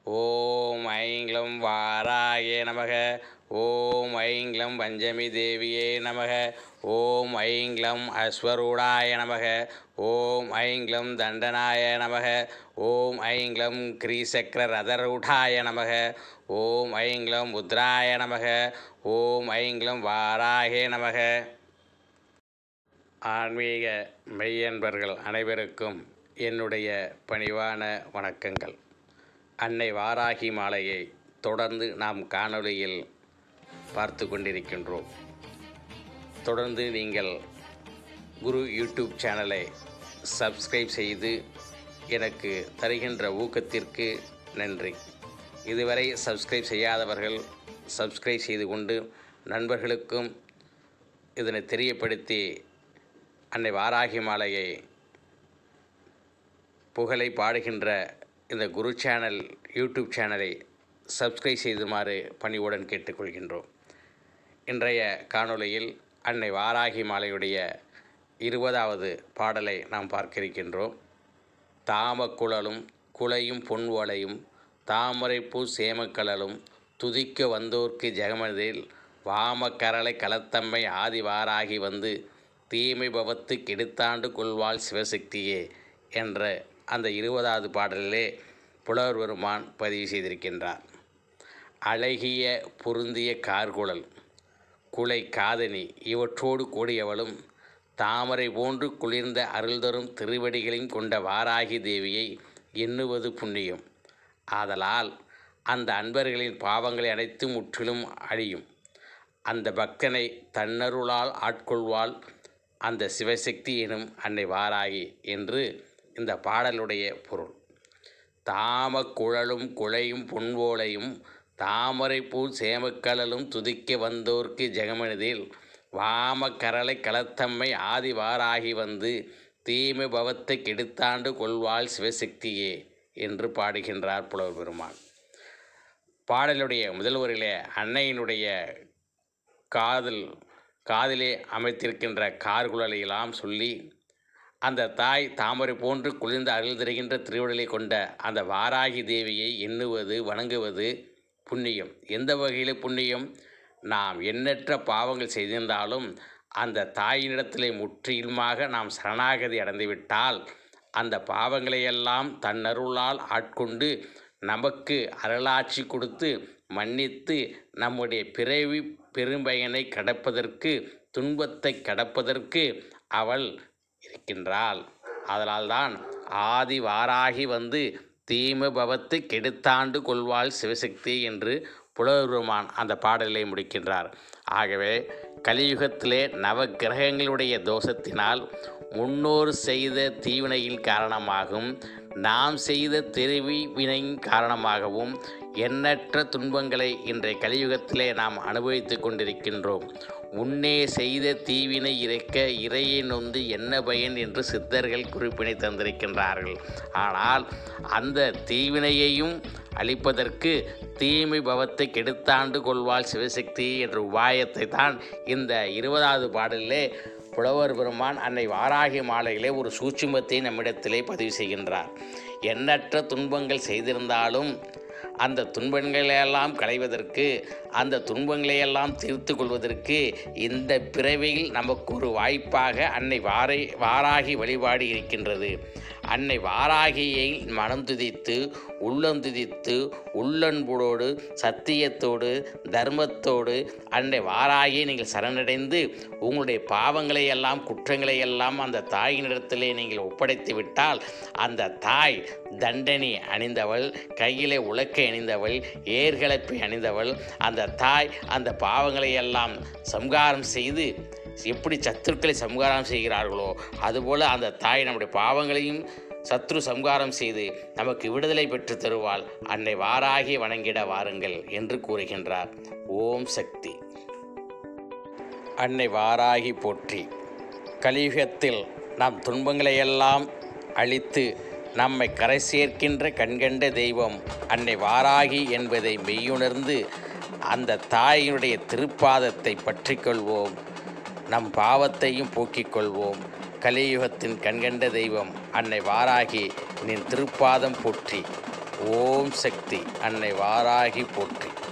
ஓம் ஐங்லம் வாராயே நமக ஓம் ஐங்லம் பஞ்சமி தேவியே நமக ஓம் ஐங்லம் அஸ்வரூடாய நமக ஓம் ஐங்லம் தண்டனாய நமக ஓம் ஐங்லம் கிரீசக்கர ரதரூடாய நமக ஓம் ஐங்லம் முத்ராய நமக ஓம் ஐங்லம் வாராகே நமக ஆன்மீக மெய்யன்பர்கள் அனைவருக்கும் என்னுடைய பணிவான வணக்கங்கள் அன்னை வாராகி மாலையை தொடர்ந்து நாம் காணொளியில் பார்த்து கொண்டிருக்கின்றோம் தொடர்ந்து நீங்கள் குரு யூடியூப் சேனலை சப்ஸ்கிரைப் செய்து எனக்கு தருகின்ற ஊக்கத்திற்கு நன்றி இதுவரை சப்ஸ்கிரைப் செய்யாதவர்கள் சப்ஸ்கிரைப் செய்து கொண்டு நண்பர்களுக்கும் இதனை தெரியப்படுத்தி அன்னை வாராகி மாலையை புகழை பாடுகின்ற இந்த குரு சேனல் யூடியூப் சேனலை சப்ஸ்கிரைப் செய்துமாறு பணிவுடன் கேட்டுக்கொள்கின்றோம் இன்றைய காணொளியில் அன்னை வாராகி மாலையுடைய இருபதாவது பாடலை நாம் பார்க்க இருக்கின்றோம் தாமக்குழலும் குலையும் பொன்வளையும் தாமரைப்பூ சேமக்கழலும் துதிக்க வந்தோர்க்கு ஜெகமதில் வாமக்கரளை கலத்தம்மை ஆதி வாராகி வந்து தீமை பவத்து கெடுத்தாண்டு கொள்வாள் சிவசக்தியே என்ற அந்த இருபதாவது பாடலிலே புலவர் பெருமான் பதிவு செய்திருக்கின்றார் அழகிய பொருந்திய கார்குழல் குலை காதணி இவற்றோடு கூடியவளும் தாமரை போன்று குளிர்ந்த அருள்தரும் திருவடிகளையும் கொண்ட வாராகி தேவியை எண்ணுவது புண்ணியம் ஆதலால் அந்த அன்பர்களின் பாவங்களை அனைத்தும் முற்றிலும் அழியும் அந்த பக்தனை தன்னருளால் ஆட்கொள்வாள் அந்த சிவசக்தி எனும் அன்னை வாராகி என்று இந்த பாடலுடைய பொருள் தாம குழலும் குழையும் பொன்வோலையும் தாமரை பூ சேமக்கடலும் துதிக்க வந்தோர்க்கு ஜெகமனிதில் வாம கரளை களத்தம்மை ஆதி வாராகி வந்து தீமை பவத்தை கெடுத்தாண்டு கொள்வாள் சிவசக்தியே என்று பாடுகின்றார் புலவர் பெருமான் பாடலுடைய முதல்வரிலே அன்னையினுடைய காதல் காதிலே அமைத்திருக்கின்ற கார்குழலையெல்லாம் சொல்லி அந்த தாய் தாமரை போன்று குளிர்ந்த அருள் தருகின்ற திருவிடலை கொண்ட அந்த வாராகி தேவியை எண்ணுவது வணங்குவது புண்ணியம் எந்த வகையில் புண்ணியம் நாம் எண்ணற்ற பாவங்கள் செய்திருந்தாலும் அந்த தாயினிடத்திலே முற்றிலுமாக நாம் சரணாகதி அடைந்துவிட்டால் அந்த பாவங்களையெல்லாம் தன்னருளால் ஆட்கொண்டு நமக்கு அருளாட்சி கொடுத்து மன்னித்து நம்முடைய பிறவி பெரும்பயனை கடப்பதற்கு துன்பத்தை கடப்பதற்கு அவள் இருக்கின்றாள் அதனால்தான் ஆதி வாராகி வந்து தீம பவத்து கெடுத்தாண்டு கொள்வாள் சிவசக்தி என்று புலவருமான் அந்த பாடலை முடிக்கின்றார் ஆகவே கலியுகத்திலே நவ கிரகங்களுடைய தோஷத்தினால் முன்னோர் செய்த தீவினையின் காரணமாகவும் நாம் செய்த திருவி வினையின் காரணமாகவும் எண்ணற்ற துன்பங்களை இன்றைய கலியுகத்திலே நாம் அனுபவித்து கொண்டிருக்கின்றோம் முன்னே செய்த தீவினை இறைக்க இறையை நொந்து என்ன பயன் என்று சித்தர்கள் குறிப்பினை தந்திருக்கின்றார்கள் ஆனால் அந்த தீவினையையும் அளிப்பதற்கு தீமை பவத்தை கெடுத்தாண்டு கொள்வாள் சிவசக்தி என்ற உபாயத்தை தான் இந்த இருபதாவது பாடலிலே புலவர் பெருமான் அன்னை வாராகி மாலையிலே ஒரு சூட்சுமத்தை நம்மிடத்திலே பதிவு செய்கின்றார் எண்ணற்ற துன்பங்கள் செய்திருந்தாலும் அந்த துன்பங்களையெல்லாம் களைவதற்கு அந்த துன்பங்களையெல்லாம் தீர்த்து கொள்வதற்கு இந்த பிறவியில் நமக்கு ஒரு வாய்ப்பாக அன்னை வாரை வாராகி வழிபாடு இருக்கின்றது அன்னை வாராகியை மனம் துதித்து உள்ளம் துதித்து உள்ளன்போடு சத்தியத்தோடு தர்மத்தோடு அன்னை வாராகியை நீங்கள் சரணடைந்து உங்களுடைய பாவங்களை எல்லாம் குற்றங்களை எல்லாம் அந்த தாயினிடத்திலே நீங்கள் ஒப்படைத்து விட்டால் அந்த தாய் தண்டனை அணிந்தவள் கையிலே உலக்கை அணிந்தவள் ஏர்கலப்பை அணிந்தவள் அந்த தாய் அந்த பாவங்களை எல்லாம் சம்காரம் செய்து எப்படி சத்துருக்களை சம்காரம் செய்கிறார்களோ அதுபோல் அந்த தாய் நம்முடைய பாவங்களையும் சத்ரு சம்காரம் செய்து நமக்கு விடுதலை பெற்று தருவாள் அன்னை வாராகி வணங்கிட வாருங்கள் என்று கூறுகின்றார் ஓம் சக்தி அன்னை வாராகி போற்றி கலியுகத்தில் நம் துன்பங்களையெல்லாம் அழித்து நம்மை கரை சேர்க்கின்ற கண்கண்ட தெய்வம் அன்னை வாராகி என்பதை மெய்யுணர்ந்து அந்த தாயினுடைய திருப்பாதத்தை பற்றிக்கொள்வோம் நம் பாவத்தையும் போக்கிக் கொள்வோம் கலியுகத்தின் கண்கண்ட தெய்வம் அன்னை வாராகி நின் திருப்பாதம் போற்றி ஓம் சக்தி அன்னை வாராகி போற்றி